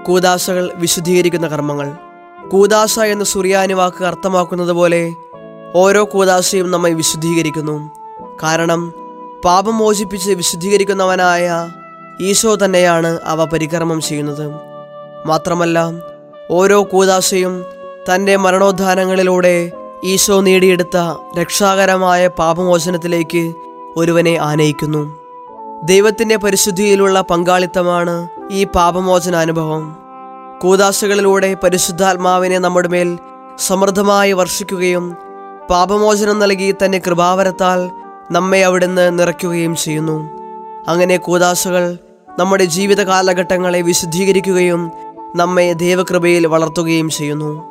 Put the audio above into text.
കൂദാശകൾ വിശുദ്ധീകരിക്കുന്ന കർമ്മങ്ങൾ കൂദാശ എന്ന സുറിയാനി വാക്ക് അർത്ഥമാക്കുന്നത് പോലെ ഓരോ കൂദാശയും നമ്മെ വിശുദ്ധീകരിക്കുന്നു കാരണം പാപം മോചിപ്പിച്ച് വിശുദ്ധീകരിക്കുന്നവനായ ഈശോ തന്നെയാണ് അവ പരികർമ്മം ചെയ്യുന്നത് മാത്രമല്ല ഓരോ കൂദാശയും തൻ്റെ മരണോദ്ധാനങ്ങളിലൂടെ ഈശോ നേടിയെടുത്ത രക്ഷാകരമായ പാപമോചനത്തിലേക്ക് ഒരുവനെ ആനയിക്കുന്നു ദൈവത്തിൻ്റെ പരിശുദ്ധിയിലുള്ള പങ്കാളിത്തമാണ് ഈ പാപമോചനാനുഭവം കൂദാശകളിലൂടെ പരിശുദ്ധാത്മാവിനെ നമ്മുടെ മേൽ സമൃദ്ധമായി വർഷിക്കുകയും പാപമോചനം നൽകി തന്റെ കൃപാവരത്താൽ നമ്മെ അവിടുന്ന് നിറയ്ക്കുകയും ചെയ്യുന്നു അങ്ങനെ കൂദാശകൾ നമ്മുടെ ജീവിത കാലഘട്ടങ്ങളെ വിശുദ്ധീകരിക്കുകയും നമ്മെ ദൈവകൃപയിൽ വളർത്തുകയും ചെയ്യുന്നു